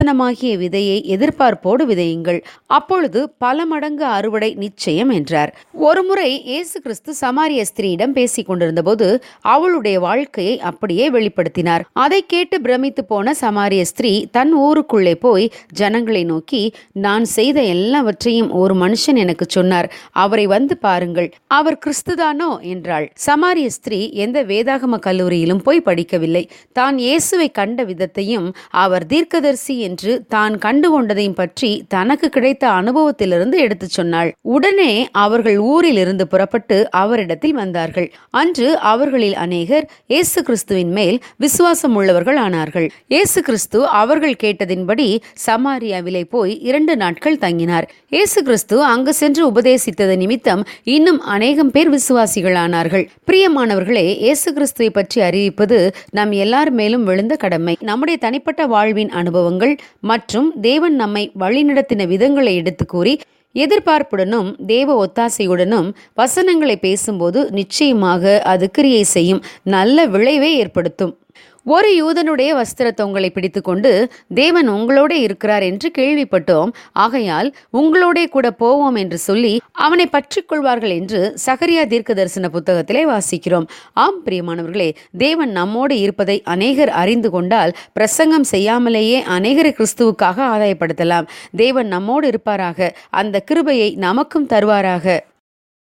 வசனமாகிய விதையை எதிர்பார்ப்போடு விதையுங்கள் அப்பொழுது பல மடங்கு அறுவடை நிச்சயம் என்றார் ஒருமுறை இயேசு கிறிஸ்து சமாரிய ஸ்திரீயிடம் பேசிக் கொண்டிருந்தபோது அவளுடைய வாழ்க்கையை அப்படியே வெளிப்படுத்தினார் அதை கேட்டு பிரமித்து போன சமாரிய ஸ்திரீ தன் ஊருக்குள்ளே போய் ஜனங்களை நோக்கி நான் செய்த எல்லாவற்றையும் ஒரு மனுஷன் எனக்கு சொன்னார் அவரை வந்து பாருங்கள் அவர் கிறிஸ்துதானோ என்றாள் சமாரிய ஸ்திரீ எந்த வேதாகம கல்லூரியிலும் போய் படிக்கவில்லை தான் இயேசுவை கண்ட விதத்தையும் அவர் தீர்க்கதரிசி என்று தான் கண்டு கொண்டதையும் பற்றி தனக்கு கிடைத்த அனுபவத்திலிருந்து எடுத்துச் சொன்னாள் உடனே அவர்கள் ஊரில் இருந்து புறப்பட்டு அவரிடத்தில் வந்தார்கள் அன்று அவர்களில் அநேகர் இயேசு கிறிஸ்துவின் மேல் விசுவாசம் உள்ளவர்கள் ஆனார்கள் இயேசு கிறிஸ்து அவர்கள் கேட்டதின்படி சமாரியாவிலே போய் இரண்டு நாட்கள் தங்கினார் இயேசு கிறிஸ்து அங்கு சென்று உபதேசித்தது நிமித்தம் இன்னும் அநேகம் பேர் விசுவாசிகளானார்கள் பிரியமானவர்களே இயேசு கிறிஸ்துவை பற்றி அறிவிப்பது நம் எல்லார் மேலும் விழுந்த கடமை நம்முடைய தனிப்பட்ட வாழ்வின் அனுபவங்கள் மற்றும் தேவன் நம்மை வழிநடத்தின விதங்களை எடுத்து கூறி எதிர்பார்ப்புடனும் தேவ ஒத்தாசையுடனும் வசனங்களை பேசும்போது நிச்சயமாக அது கிரியை செய்யும் நல்ல விளைவை ஏற்படுத்தும் ஒரு யூதனுடைய வஸ்திர தொங்கலை பிடித்துக்கொண்டு தேவன் உங்களோட இருக்கிறார் என்று கேள்விப்பட்டோம் ஆகையால் உங்களோட கூட போவோம் என்று சொல்லி அவனை பற்றிக் கொள்வார்கள் என்று சகரியா தீர்க்க தரிசன புத்தகத்திலே வாசிக்கிறோம் ஆம் பிரியமானவர்களே தேவன் நம்மோடு இருப்பதை அநேகர் அறிந்து கொண்டால் பிரசங்கம் செய்யாமலேயே அநேகரை கிறிஸ்துவுக்காக ஆதாயப்படுத்தலாம் தேவன் நம்மோடு இருப்பாராக அந்த கிருபையை நமக்கும் தருவாராக